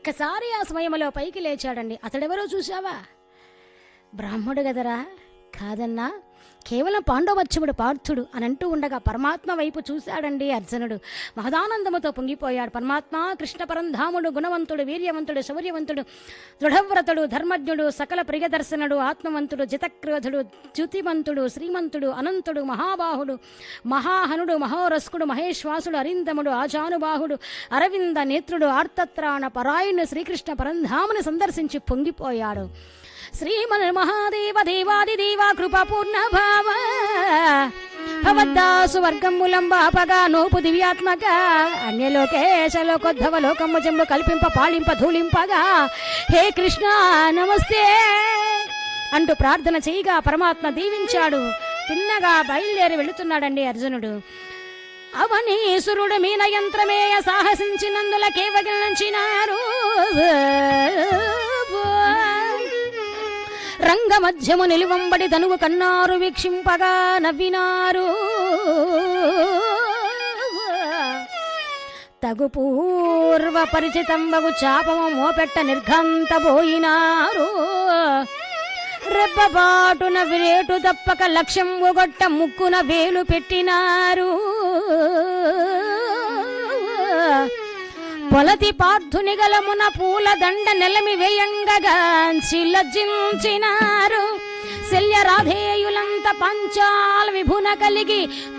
ఒక్కసారి ఆ సమయంలో పైకి లేచాడండి అతడెవరో చూశావా బ్రాహ్మడు గదరా కాదన్నా కేవలం పాండవచ్చముడు పార్థుడు అని అంటూ ఉండగా పరమాత్మ వైపు చూశాడండి అర్జునుడు మహదానందముతో పొంగిపోయాడు పరమాత్మ కృష్ణ పరంధాముడు గుణవంతుడు వీర్యవంతుడు శౌర్యవంతుడు దృఢవ్రతుడు ధర్మజ్ఞుడు సకల ప్రియదర్శనుడు ఆత్మవంతుడు జితక్రోధుడు జ్యుతివంతుడు శ్రీమంతుడు అనంతుడు మహాబాహుడు మహాహనుడు మహోరస్కుడు మహేశ్వాసుడు అరిందముడు ఆజానుబాహుడు అరవింద నేత్రుడు ఆర్తత్రాణ పరాయణుడు శ్రీకృష్ణ పరంధాముని సందర్శించి పొంగిపోయాడు శ్రీమన్ మహాదేవ దేవాది దేవా కృపపూర్ణ భావ భవద్దాసు వర్గములంబాపగా నోపు దివ్యాత్మక అన్యలోకేశలోకోద్భవ లోకమ్మ జంబు కల్పింప పాళింప ధూళింపగా హే కృష్ణ నమస్తే అంటూ ప్రార్థన చేయగా పరమాత్మ దీవించాడు తిన్నగా బయలుదేరి వెళుతున్నాడండి అర్జునుడు అవనీసురుడు మీన యంత్రమేయ సాహసించినందుల కేవగించినారు రంగమధ్యము నిలువంబడి ధనువు కన్నారు వీక్షింపగా నవ్వినారు తగు పూర్వ పరిచితంబగు చాపము మోపెట్ట నిర్ఘంతబోయినారు రెప్పబాటున విరేటు తప్పక లక్ష్యం ఒగొట్ట ముక్కున వేలు పెట్టినారు పొలతి పార్థుని గలమున పూల దండ నెలమి వేయంగగాంచి లజ్జించినారు శల్య రాధేయులంత పంచాల విభున కలిగి